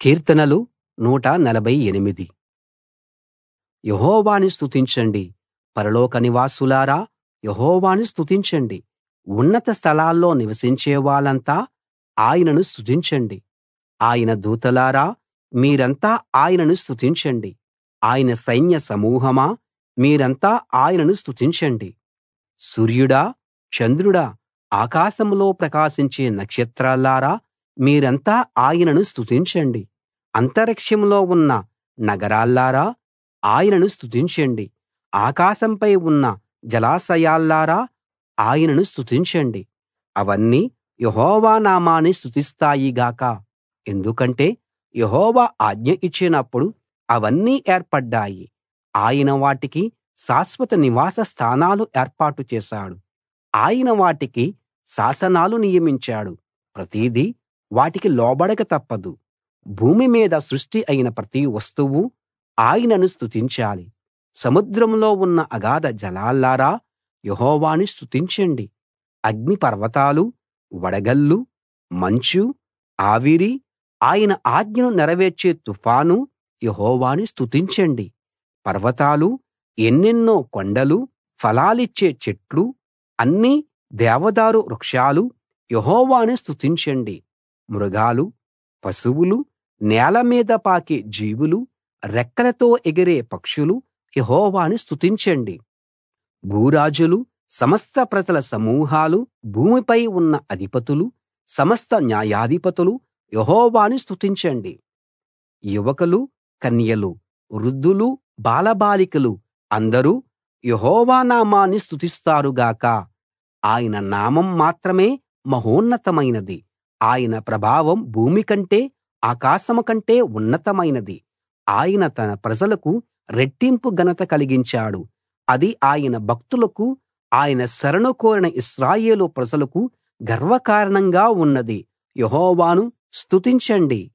కీర్తనలు 148 యెహోవాను స్తుతించండి పరలోక నివాసులారా యెహోవాను స్తుతించండి ఉన్నత స్థలాల్లో నివసించే వాళ్ళంతా ఆయనను స్తుతించండి ఆయన దూతలారా మీరంతా ఆయనను స్తుతించండి ఆయన సైన్య సమూహమా మీరంతా ఆయనను స్తుతించండి సూర్యుడా చంద్రుడా ఆకాశంలో ప్రకాశించే నక్షత్రాల్లారా మీరంతా ఆయనను స్తుతించండి అంతరిక్షంలో ఉన్న నగరాల్లారా ఆయనను స్తుతించండి ఆకాశంపై ఉన్న జలాశయాల్లారా ఆయనను స్తుతించండి అవన్నీ యెహోవా నామాన్ని స్తుతిస్తాయి గాక ఎందుకంటే యెహోవా ఆజ్ఞ ఇచ్చినప్పుడు అవన్నీ ఏర్పడ్డాయి ఆయన వాటికి శాశ్వత నివాస స్థానాలు ఏర్పాటు చేశాడు ఆయన వాటికి శాసనాలు నియమించాడు ప్రతిదీ వాటికి లోబడక తప్పదు భూమి మీద సృష్టి అయిన ప్రతి వస్తువూ ఆయనను స్తుతించాలి సముద్రంలో ఉన్న అగాధ జలాల్లారా యెహోవాను స్తుతించండి అగ్ని పర్వతాలు వడగళ్ళు మంచు ఆవిరి ఆయన ఆజ్ఞను నెరవేర్చే తుఫాను యెహోవాను స్తుతించండి పర్వతాలు ఎన్నెన్నో కొండలు ఫలాలిచ్చే చెట్లు అన్ని దేవదారు వృక్షాలు యెహోవాను స్తుతించండి మృగాలు పశువులు నేల మీద పాకే జీవులు రెక్కలతో ఎగిరే పక్షులు యెహోవాను స్తుతించండి భూరాజులు సమస్త ప్రజల సమూహాలు భూమిపై ఉన్న అధిపతులు సమస్త న్యాయాధిపతులు యెహోవాను స్తుతించండి యువకులు కన్యలు వృద్ధులు బాలబాలికలు అందరూ యెహోవా నామాన్ని స్తుతిస్తారు గాక ఆయన నామం మాత్రమే మహోన్నతమైనది ఆయన ప్రభావం భూమి కంటే ఆకాశం కంటే ఉన్నతమైనది ఆయన తన ప్రజలకు రెట్టింపు ఘనత కలిగించాడు అది ఆయన భక్తులకు ఆయన శరణు కోరిన ఇశ్రాయేలు ప్రజలకు గర్వకారణంగా ఉన్నది యెహోవాను స్తుతించండి